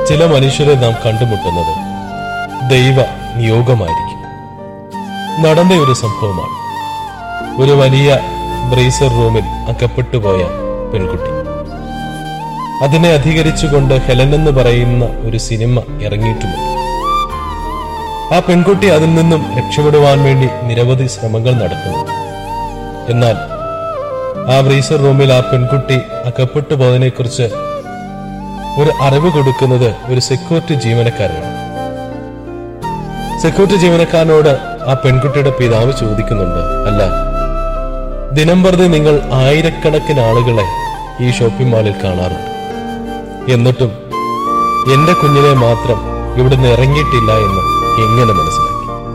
ചില മനുഷ്യരെ നാം കണ്ടുമുട്ടുന്നത് ദൈവ നിയോഗമായിരിക്കും നടന്ന ഒരു സംഭവമാണ് ഒരു വലിയ ബ്രേസർ റൂമിൽ അകപ്പെട്ടു പോയ പെൺകുട്ടി അതിനെ അധികരിച്ചുകൊണ്ട് ഹെലൻ എന്ന് പറയുന്ന ഒരു സിനിമ ഇറങ്ങിയിട്ടുമുണ്ട് ആ പെൺകുട്ടി അതിൽ നിന്നും രക്ഷപ്പെടുവാൻ വേണ്ടി നിരവധി ശ്രമങ്ങൾ നടത്തുന്നു എന്നാൽ ആ ബ്രീസർ റൂമിൽ ആ പെൺകുട്ടി അകപ്പെട്ടു പോയതിനെ കുറിച്ച് ഒരു അറിവ് കൊടുക്കുന്നത് ഒരു സെക്യൂരിറ്റി ജീവനക്കാരനാണ് സെക്യൂരിറ്റി ജീവനക്കാരനോട് ആ പെൺകുട്ടിയുടെ പിതാവ് ചോദിക്കുന്നുണ്ട് അല്ല ദിനം പ്രതി നിങ്ങൾ ആയിരക്കണക്കിന് ആളുകളെ ഈ ഷോപ്പിംഗ് മാളിൽ കാണാറുണ്ട് എന്നിട്ടും എന്റെ കുഞ്ഞിനെ മാത്രം ഇവിടുന്ന് ഇറങ്ങിയിട്ടില്ല എന്ന് എങ്ങനെ മനസ്സിലാക്കി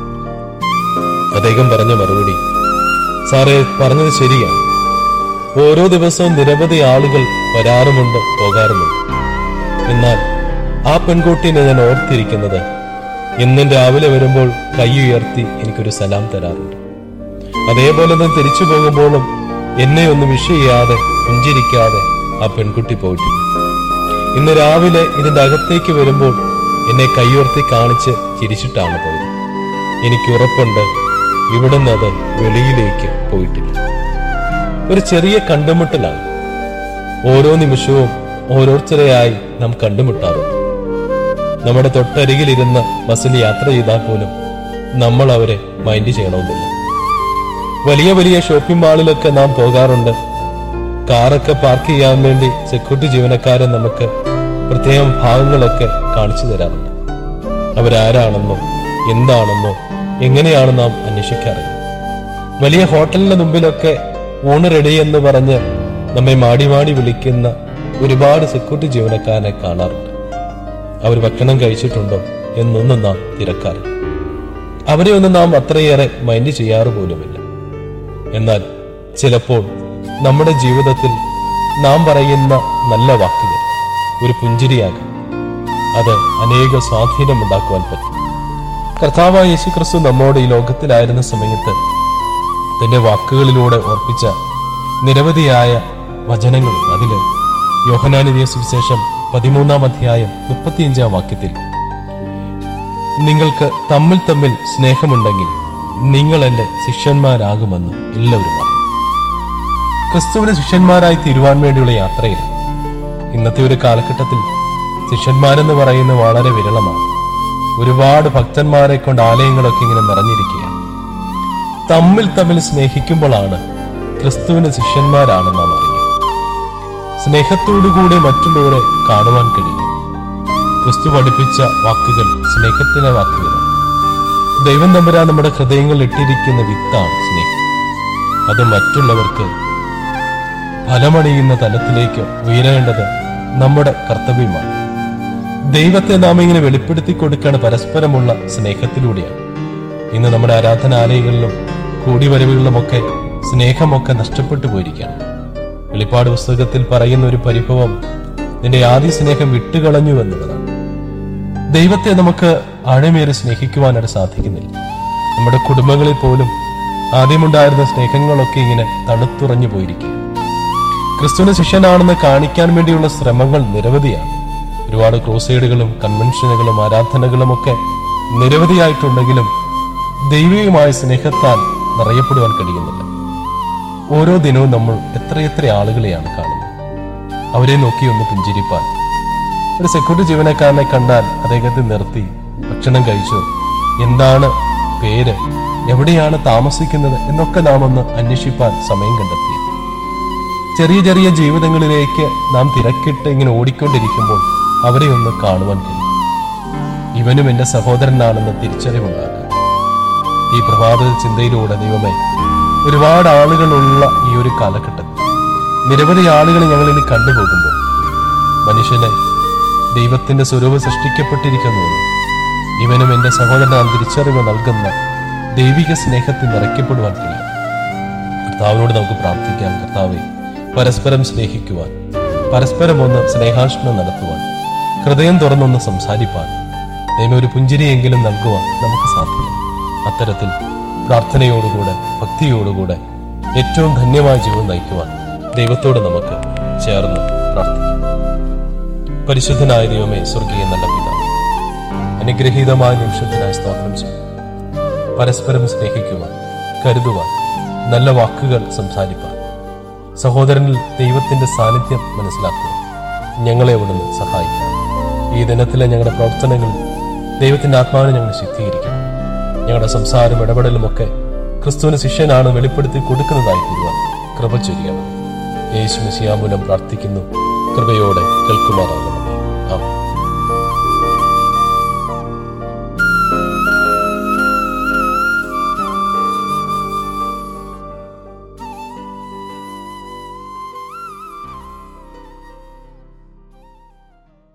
അദ്ദേഹം പറഞ്ഞ മറുപടി സാറേ പറഞ്ഞത് ശരിയാണ് ഓരോ ദിവസവും നിരവധി ആളുകൾ വരാറുമുണ്ട് പോകാറുമുണ്ട് എന്നാൽ ആ പെൺകുട്ടിനെ ഞാൻ ഓർത്തിരിക്കുന്നത് ഇന്നും രാവിലെ വരുമ്പോൾ കൈ ഉയർത്തി എനിക്കൊരു സലാം തരാറുണ്ട് അതേപോലെ തന്നെ തിരിച്ചു പോകുമ്പോഴും എന്നെ ഒന്ന് വിഷ് ചെയ്യാതെ പുഞ്ചിരിക്കാതെ ആ പെൺകുട്ടി പോയിട്ടില്ല ഇന്ന് രാവിലെ ഇതിന്റെ അകത്തേക്ക് വരുമ്പോൾ എന്നെ കൈയുയർത്തി കാണിച്ച് ചിരിച്ചിട്ടാണ് പോയത് എനിക്ക് ഉറപ്പുണ്ട് ഇവിടുന്ന് അത് വെളിയിലേക്ക് പോയിട്ടില്ല ഒരു ചെറിയ കണ്ടുമുട്ടലാണ് ഓരോ നിമിഷവും ഓരോരുത്തരെയായി നാം കണ്ടുമുട്ടാറുണ്ട് നമ്മുടെ തൊട്ടരികിലിരുന്ന് ബസ്സിൽ യാത്ര ചെയ്താൽ പോലും നമ്മൾ അവരെ മൈൻഡ് ചെയ്യണമെന്നില്ല വലിയ വലിയ ഷോപ്പിംഗ് മാളിലൊക്കെ നാം പോകാറുണ്ട് കാറൊക്കെ പാർക്ക് ചെയ്യാൻ വേണ്ടി സെക്യൂരിറ്റി ജീവനക്കാരൻ നമുക്ക് പ്രത്യേകം ഭാഗങ്ങളൊക്കെ കാണിച്ചു തരാറുണ്ട് അവരാരാണെന്നോ എന്താണെന്നോ എങ്ങനെയാണ് നാം അന്വേഷിക്കാറില്ല വലിയ ഹോട്ടലിന്റെ മുമ്പിലൊക്കെ ഊണ് റെഡി എന്ന് പറഞ്ഞ് നമ്മെ മാടി മാടി വിളിക്കുന്ന ഒരുപാട് സെക്യൂരിറ്റി ജീവനക്കാരനെ കാണാറുണ്ട് അവർ ഭക്ഷണം കഴിച്ചിട്ടുണ്ടോ എന്നൊന്നും നാം തിരക്കാറില്ല അവരെ ഒന്നും നാം അത്രയേറെ മൈൻഡ് ചെയ്യാറ് പോലുമില്ല എന്നാൽ ചിലപ്പോൾ നമ്മുടെ ജീവിതത്തിൽ നാം പറയുന്ന നല്ല വാക്കുകൾ ഒരു പുഞ്ചിരിയാകാം അത് അനേക സ്വാധീനമുണ്ടാക്കുവാൻ പറ്റും കർത്താവായ യേശു ക്രിസ്തു നമ്മോട് ഈ ലോകത്തിലായിരുന്ന സമയത്ത് തന്റെ വാക്കുകളിലൂടെ ഓർപ്പിച്ച നിരവധിയായ വചനങ്ങൾ അതില് യോഹനാനിതിയ സുവിശേഷം പതിമൂന്നാം അധ്യായം മുപ്പത്തിയഞ്ചാം വാക്യത്തിൽ നിങ്ങൾക്ക് തമ്മിൽ തമ്മിൽ സ്നേഹമുണ്ടെങ്കിൽ നിങ്ങൾ എന്റെ ശിഷ്യന്മാരാകുമെന്ന് എല്ലാവരും പറഞ്ഞു ക്രിസ്തുവിന് ശിഷ്യന്മാരായി തീരുവാൻ വേണ്ടിയുള്ള യാത്രയിൽ ഇന്നത്തെ ഒരു കാലഘട്ടത്തിൽ ശിഷ്യന്മാരെന്ന് പറയുന്നത് വളരെ വിരളമാണ് ഒരുപാട് ഭക്തന്മാരെ കൊണ്ട് ആലയങ്ങളൊക്കെ ഇങ്ങനെ നിറഞ്ഞിരിക്കുകയാണ് തമ്മിൽ തമ്മിൽ സ്നേഹിക്കുമ്പോഴാണ് ക്രിസ്തുവിന് ശിഷ്യന്മാരാണ് നാം അറിയുന്നത് സ്നേഹത്തോടുകൂടി മറ്റുള്ളവരെ കാണുവാൻ കഴിയും ക്രിസ്തു പഠിപ്പിച്ച വാക്കുകൾ സ്നേഹത്തിലെ വാക്കുകളാണ് ദൈവം തമ്പുരാൻ നമ്മുടെ ഹൃദയങ്ങളിൽ ഇട്ടിരിക്കുന്ന വിത്താണ് സ്നേഹം അത് മറ്റുള്ളവർക്ക് ഫലമണിയുന്ന തലത്തിലേക്ക് ഉയരേണ്ടത് നമ്മുടെ കർത്തവ്യമാണ് ദൈവത്തെ നാം ഇങ്ങനെ വെളിപ്പെടുത്തി കൊടുക്കുകയാണ് പരസ്പരമുള്ള സ്നേഹത്തിലൂടെയാണ് ഇന്ന് നമ്മുടെ ആരാധനാലയങ്ങളിലും കൂടിവരവുകളിലുമൊക്കെ സ്നേഹമൊക്കെ നഷ്ടപ്പെട്ടു പോയിരിക്കുകയാണ് വെളിപ്പാട് പുസ്തകത്തിൽ പറയുന്ന ഒരു പരിഭവം നിന്റെ ആദ്യ സ്നേഹം വിട്ടുകളഞ്ഞു എന്നുള്ളതാണ് ദൈവത്തെ നമുക്ക് ആഴമേറെ സ്നേഹിക്കുവാനായിട്ട് സാധിക്കുന്നില്ല നമ്മുടെ കുടുംബങ്ങളിൽ പോലും ആദ്യമുണ്ടായിരുന്ന സ്നേഹങ്ങളൊക്കെ ഇങ്ങനെ തണുത്തുറഞ്ഞു പോയിരിക്കുക ക്രിസ്തുവിന് ശിഷ്യനാണെന്ന് കാണിക്കാൻ വേണ്ടിയുള്ള ശ്രമങ്ങൾ നിരവധിയാണ് ഒരുപാട് ക്രൂസൈഡുകളും കൺവെൻഷനുകളും ആരാധനകളും ഒക്കെ നിരവധിയായിട്ടുണ്ടെങ്കിലും ദൈവികമായ സ്നേഹത്താൽ നിറയപ്പെടുവാൻ കഴിയുന്നില്ല ഓരോ ദിനവും നമ്മൾ എത്രയെത്ര ആളുകളെയാണ് കാണുന്നത് അവരെ നോക്കി ഒന്ന് പുഞ്ചിരിപ്പാൻ ഒരു സെക്യൂരിറ്റി ജീവനക്കാരനെ കണ്ടാൽ അദ്ദേഹത്തെ നിർത്തി ഭക്ഷണം കഴിച്ചു എന്താണ് പേര് എവിടെയാണ് താമസിക്കുന്നത് എന്നൊക്കെ നാം ഒന്ന് അന്വേഷിപ്പാൻ സമയം കണ്ടെത്തി ചെറിയ ചെറിയ ജീവിതങ്ങളിലേക്ക് നാം തിരക്കിട്ട് ഇങ്ങനെ ഓടിക്കൊണ്ടിരിക്കുമ്പോൾ അവരെ ഒന്ന് കാണുവാൻ കഴിയും ഇവനും എന്റെ സഹോദരനാണെന്ന് തിരിച്ചറിവുണ്ടാക്കുക ഈ പ്രഭാത ചിന്തയിലൂടെ ദൈവമേ ഒരുപാട് ആളുകളുള്ള ഈ ഒരു കാലഘട്ടത്തിൽ നിരവധി ആളുകൾ ഞങ്ങൾ ഇനി കണ്ടുപോകുമ്പോൾ മനുഷ്യനെ ദൈവത്തിന്റെ സ്വരൂപം സൃഷ്ടിക്കപ്പെട്ടിരിക്കുന്നുവെന്നും ഇവനും എന്റെ സഹോദരനാണ് തിരിച്ചറിവ് നൽകുന്ന ദൈവിക സ്നേഹത്തിൽ നിറയ്ക്കപ്പെടുവാൻ കഴിയും കർത്താവിനോട് നമുക്ക് പ്രാർത്ഥിക്കാം കർത്താവെ പരസ്പരം സ്നേഹിക്കുവാൻ പരസ്പരം ഒന്ന് സ്നേഹാഷ്ണം നടത്തുവാൻ ഹൃദയം തുറന്നൊന്ന് സംസാരിപ്പാൻ ദൈവം ഒരു പുഞ്ചിരിയെങ്കിലും നൽകുവാൻ നമുക്ക് സാധിക്കും അത്തരത്തിൽ പ്രാർത്ഥനയോടുകൂടെ ഭക്തിയോടുകൂടെ ഏറ്റവും ധന്യമായ ജീവിതം നയിക്കുവാൻ ദൈവത്തോട് നമുക്ക് ചേർന്ന് പ്രാർത്ഥിക്കാം പരിശുദ്ധനായ ദൈവമേ സ്വർഗീയ നല്ല പിതാവ് അനുഗ്രഹീതമായ നിമിഷത്തിനായി സ്തോത്രം ചെയ്യും പരസ്പരം സ്നേഹിക്കുവാൻ കരുതുവാൻ നല്ല വാക്കുകൾ സംസാരിപ്പാൻ സഹോദരനിൽ ദൈവത്തിന്റെ സാന്നിധ്യം മനസ്സിലാക്കുക ഞങ്ങളെ അവിടുന്ന് സഹായിക്കണം ഈ ദിനത്തിലെ ഞങ്ങളുടെ പ്രവർത്തനങ്ങളിൽ ദൈവത്തിന്റെ ആത്മാവിനെ ഞങ്ങൾ ശക്തീകരിക്കണം ഞങ്ങളുടെ സംസാരം ഇടപെടലുമൊക്കെ ക്രിസ്തുവിന് ശിഷ്യനാണ് വെളിപ്പെടുത്തി കൊടുക്കുന്നതായി തീരുവാൻ കൃപ ചൊരിയണം യേശു മിശിയാമൂലം പ്രാർത്ഥിക്കുന്നു കൃപയോടെ കേൾക്കുമാറാകണമേ ആമേൻ